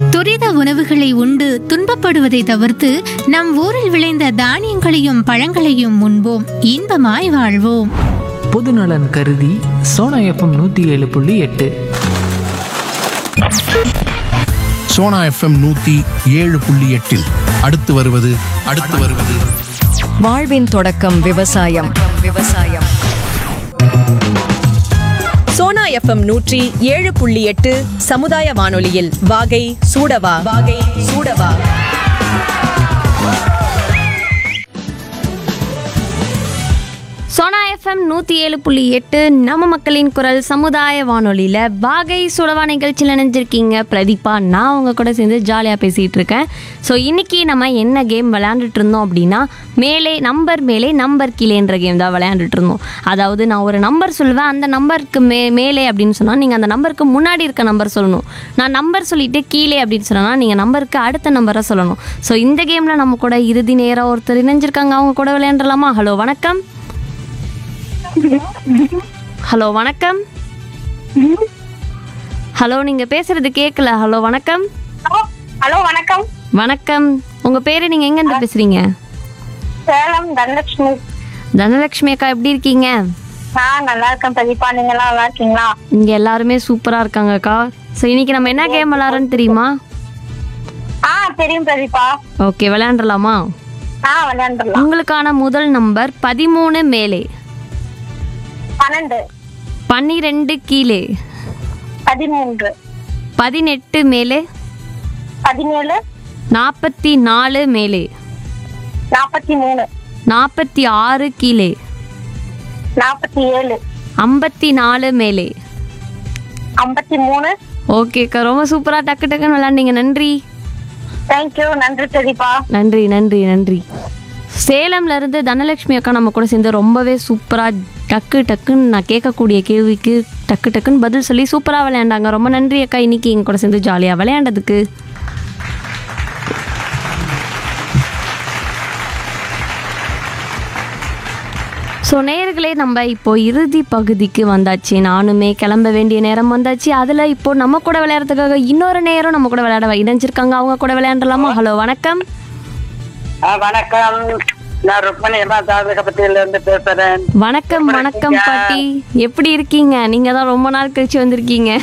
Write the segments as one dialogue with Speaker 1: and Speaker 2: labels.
Speaker 1: துரித உணவுகளை உண்டு துன்பப்படுவதை தவிர்த்து நம் ஊரில் விளைந்த தானியங்களையும் பழங்களையும் உண்போம் இன்பமாய் வாழ்வோம்
Speaker 2: பொதுநலன் கருதி சோனா எஃப்எம் நூற்றி ஏழு புள்ளி எட்டு
Speaker 3: சோனா எஃப்எம் நூத்தி ஏழு புள்ளி எட்டில் அடுத்து வருவது அடுத்து வருவது
Speaker 4: வாழ்வின் தொடக்கம் விவசாயம் விவசாயம்
Speaker 5: சோனா எஃப்எம் நூற்றி ஏழு புள்ளி எட்டு சமுதாய வானொலியில் வாகை சூடவா வாகை சூடவா
Speaker 6: சோனா எஃப்எம் நூற்றி ஏழு புள்ளி எட்டு நம்ம மக்களின் குரல் சமுதாய வானொலியில் வாகை சுடவா நிகழ்ச்சியில் நினைஞ்சிருக்கீங்க பிரதீபா நான் உங்கள் கூட சேர்ந்து ஜாலியாக பேசிகிட்டு இருக்கேன் ஸோ இன்றைக்கி நம்ம என்ன கேம் விளையாண்டுட்டு இருந்தோம் அப்படின்னா மேலே நம்பர் மேலே நம்பர் கீழேன்ற கேம் தான் விளையாண்டுட்டு இருந்தோம் அதாவது நான் ஒரு நம்பர் சொல்லுவேன் அந்த நம்பருக்கு மே மேலே அப்படின்னு சொன்னால் நீங்கள் அந்த நம்பருக்கு முன்னாடி இருக்க நம்பர் சொல்லணும் நான் நம்பர் சொல்லிட்டு கீழே அப்படின்னு சொன்னால் நீங்கள் நம்பருக்கு அடுத்த நம்பரை சொல்லணும் ஸோ இந்த கேமில் நம்ம கூட இறுதி நேரம் ஒருத்தர் இணைஞ்சிருக்காங்க அவங்க கூட விளையாண்டுலாமா ஹலோ வணக்கம் ஹலோ வணக்கம் ஹலோ நீங்க பேசுறது கேட்கல ஹலோ வணக்கம்
Speaker 7: ஹலோ வணக்கம்
Speaker 6: வணக்கம் உங்க பேரு நீங்க எங்க இருந்து பேசுறீங்க
Speaker 7: சேலம் தனலட்சுமி
Speaker 6: தனலட்சுமி அக்கா எப்படி இருக்கீங்க
Speaker 7: நான் நல்லா இருக்கேன் பிரதீபா நீங்க எல்லாம் நல்லா இருக்கீங்களா
Speaker 6: இங்க எல்லாருமே சூப்பரா இருக்காங்க அக்கா ஸோ இன்னைக்கு நம்ம என்ன கேம் விளாட்றோன்னு தெரியுமா
Speaker 7: ஆ தெரியும் பிரதீபா
Speaker 6: ஓகே விளையாண்டுலாமா
Speaker 7: ஆ விளையாண்டுலாம்
Speaker 6: உங்களுக்கான முதல் நம்பர் பதிமூணு மேலே
Speaker 7: பன்னெண்டு
Speaker 6: பன்னிரெண்டு கீழே
Speaker 7: பதிமூன்று
Speaker 6: பதினெட்டு மேலே
Speaker 7: பதினேழு
Speaker 6: நாற்பத்தி நாலு மேலே
Speaker 7: நாற்பத்தி மூணு
Speaker 6: நாற்பத்தி ஆறு கீழே
Speaker 7: நாற்பத்தி ஏழு
Speaker 6: ஐம்பத்தி நாலு மேலே
Speaker 7: ஐம்பத்தி மூணு
Speaker 6: ஓகேக்கா ரொம்ப சூப்பராக டக்கு டக்குன்னு விளாண்டீங்க நன்றி
Speaker 7: தேங்க்யூ நன்றி பிரதீபா
Speaker 6: நன்றி நன்றி நன்றி சேலம்ல இருந்து தனலட்சுமி அக்கா நம்ம கூட சேர்ந்து ரொம்பவே சூப்பராக டக்கு டக்குன்னு நான் கேட்கக்கூடிய கேள்விக்கு டக்கு டக்குன்னு பதில் சொல்லி சூப்பராக விளையாண்டாங்க ரொம்ப நன்றி அக்கா இன்னைக்கு எங்க கூட சேர்ந்து ஜாலியாக விளையாண்டதுக்கு ஸோ நேயர்களே நம்ம இப்போ இறுதி பகுதிக்கு வந்தாச்சு நானுமே கிளம்ப வேண்டிய நேரம் வந்தாச்சு அதில் இப்போ நம்ம கூட விளையாடுறதுக்காக இன்னொரு நேரம் நம்ம கூட விளையாட இணைஞ்சிருக்காங்க அவங்க கூட விளையாண்டலாமா ஹலோ வணக்கம்
Speaker 8: வணக்கம் நான் ருக்மணி அம்மா தாதகபத்தியில இருந்து பேசுறேன்
Speaker 6: வணக்கம் வணக்கம் பாட்டி எப்படி இருக்கீங்க நீங்க தான் ரொம்ப நாள் கழிச்சு வந்திருக்கீங்க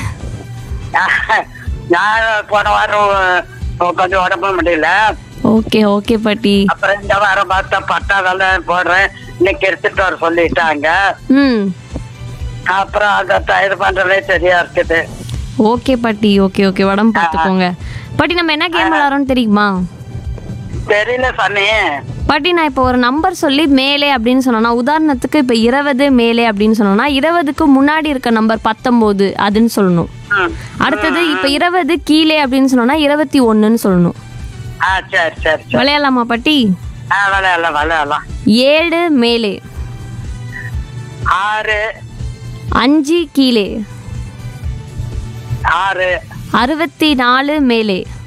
Speaker 8: நான் போன வாரம் கொஞ்சம் உடம்பு முடியல
Speaker 6: ஓகே ஓகே பாட்டி
Speaker 8: அப்புறம் இந்த வாரம் பார்த்தா பட்டாவெல்லாம் போடுறேன் இன்னைக்கு எடுத்துட்டு வர சொல்லிட்டாங்க
Speaker 6: ம்
Speaker 8: அப்புறம் அதை த- இது பண்றதே சரியா இருக்குது
Speaker 6: ஓகே பாட்டி ஓகே ஓகே உடம்பு பார்த்துக்கோங்க பாட்டி நம்ம என்ன கேம் விளாட்றோம்னு தெரியுமா
Speaker 8: தெரியல சாமி
Speaker 6: பாட்டி நான் இப்போ ஒரு நம்பர் சொல்லி மேலே அப்படின்னு சொன்னோன்னா உதாரணத்துக்கு இப்போ இருபது மேலே அப்படின்னு சொன்னோன்னா இருபதுக்கு முன்னாடி இருக்க நம்பர் பத்தொம்போது அதுன்னு சொல்லணும்
Speaker 8: ம்.
Speaker 6: அடுத்தது இப்போ இருபது கீழே அப்படின்னு சொன்னோன்னா இருபத்தி ஒன்றுன்னு சொல்லணும்
Speaker 8: ஆ சரி சரி சரி
Speaker 6: விளையாடலாமா பாட்டி
Speaker 8: ஆ விளையாடலாம் விளையாடலாம்
Speaker 6: ஏழு மேலே
Speaker 8: ஆறு
Speaker 6: அஞ்சு கீழே
Speaker 8: ஆறு
Speaker 6: அறுபத்தி நாலு மேலே